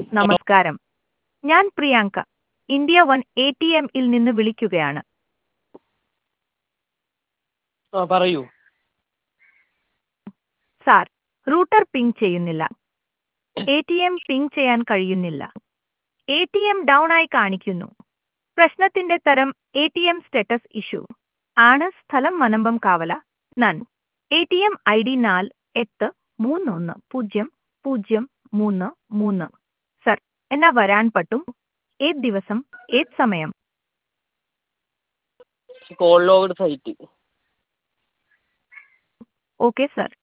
നമസ്കാരം ഞാൻ Priyanka India one A T എമ്മിൽ നിന്ന് വിളിക്കുകയാണ് ആ പറയൂ സാർ റൂട്ടർ പിങ് ചെയ്യുന്നില്ല എ ടി എം പിങ് ചെയ്യാൻ കഴിയുന്നില്ല എ ടി എം ഡൗൺ ആയി കാണിക്കുന്നു പ്രശ്നത്തിന്റെ തരം A T M status issue ആണ് സ്ഥലം മനമ്പം കാവല നൻ A T M I D നാല് എട്ട് മൂന്നൊന്ന് പൂജ്യം പൂജ്യം മൂന്ന് മൂന്ന് സർ എന്നാ വരാൻ പറ്റും ഏത് ദിവസം ഏത് സമയം call logged site okay sir